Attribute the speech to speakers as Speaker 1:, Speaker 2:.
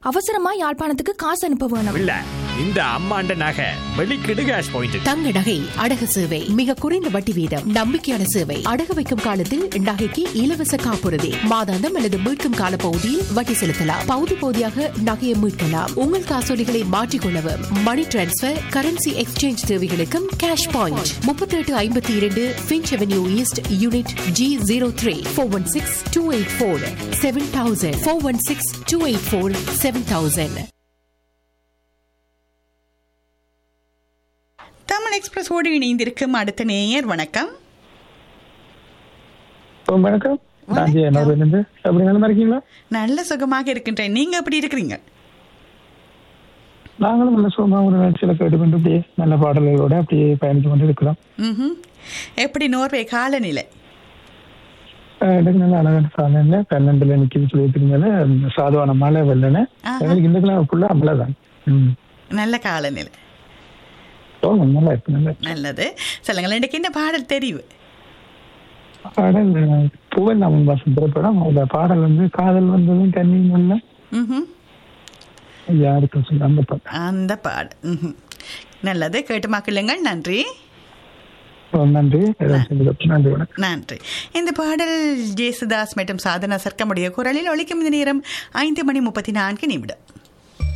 Speaker 1: அவசரமா யாழ்ப்பாணத்துக்கு காசு அனுப்ப வேணும்
Speaker 2: இல்ல இந்த அம்மாண்ட நகை வெளிக்கிடு கேஷ் பாயிண்ட்
Speaker 3: தங்க நகை அடகு சேவை மிக குறைந்த வட்டி வீதம் நம்பிக்கையான சேவை அடகு வைக்கும் காலத்தில் நகைக்கு இலவச காப்புறுதி மாதாந்தம் அல்லது மீட்கும் கால பகுதியில் வட்டி செலுத்தலாம் பகுதி பகுதியாக நகையை மீட்கலாம் உங்கள் காசோலிகளை மாற்றிக்கொள்ளவும் மணி டிரான்ஸ்பர் கரன்சி எக்ஸ்சேஞ்ச் தேவைகளுக்கும் கேஷ் பாயிண்ட் முப்பத்தி எட்டு ஐம்பத்தி இரண்டு Finch avenue east unit G zero three four one six two eight four seven thousand four one six two eight four seven thousand
Speaker 4: Tamil எக்ஸ்பிரஸோடு இணைந்திருக்கும் அடுத்த நேயர் வணக்கம்
Speaker 5: ஓ, வணக்கம் நான் ஜெய நவரிலிருந்து எப்படி நல்லா இருக்கீங்களா
Speaker 4: நல்ல சுகமாக இருக்கின்றேன் நீங்க எப்படி இருக்கிறீங்க
Speaker 5: நாங்களும் நல்ல சுகமா ஒரு நிகழ்ச்சியில கேட்டுக்கொண்டு அப்படியே நல்ல பாடல்களோட அப்படியே பயணிச்சு கொண்டு இருக்கிறோம்
Speaker 4: ம்ஹும். எப்படி நோர்வே காலநிலை
Speaker 5: அஹ் எனக்கு நல்ல அழகான சாதனை பன்னெண்டுல நிக்கிது சொல்லியிருக்கீங்கள சாதுவான மழை வெள்ளன
Speaker 4: ஆஹா.
Speaker 5: எங்களுக்கு இந்த கிழமை ஃபுல்லா மழை தான் ம்
Speaker 4: நல்ல காலநிலை
Speaker 5: ஓ, நல்லா இருக்கு நல்லா இருக்கு.
Speaker 4: நல்லது சொல்லுங்கள் இன்றைக்கு என்ன பாடல் தெரிவு
Speaker 5: பாடல் அஹ், பூவன் நாமன் வாசம் திரைப்படம் அந்த பாடல் வந்து காதல் வந்ததும் கண்ணி நல்ல
Speaker 4: ம்ஹும்.
Speaker 5: யாருக்கு சொல்ல அந்த பாட்டு
Speaker 4: அந்த பாடல் ம்ஹும். நல்லது கேட்டு மக்களுங்கள் நன்றி
Speaker 5: ஓ, நன்றி ஏதாவது செஞ்சதுக்கு நன்றி வணக்கம்
Speaker 4: நன்றி இந்த பாடல் ஜேசுதாஸ் மற்றும் சாதனா சர்க்கமுடைய குரலில் ஒழிக்கும் இந்த நேரம் ஐந்து மணி முப்பத்தி நான்கு நிமிடம்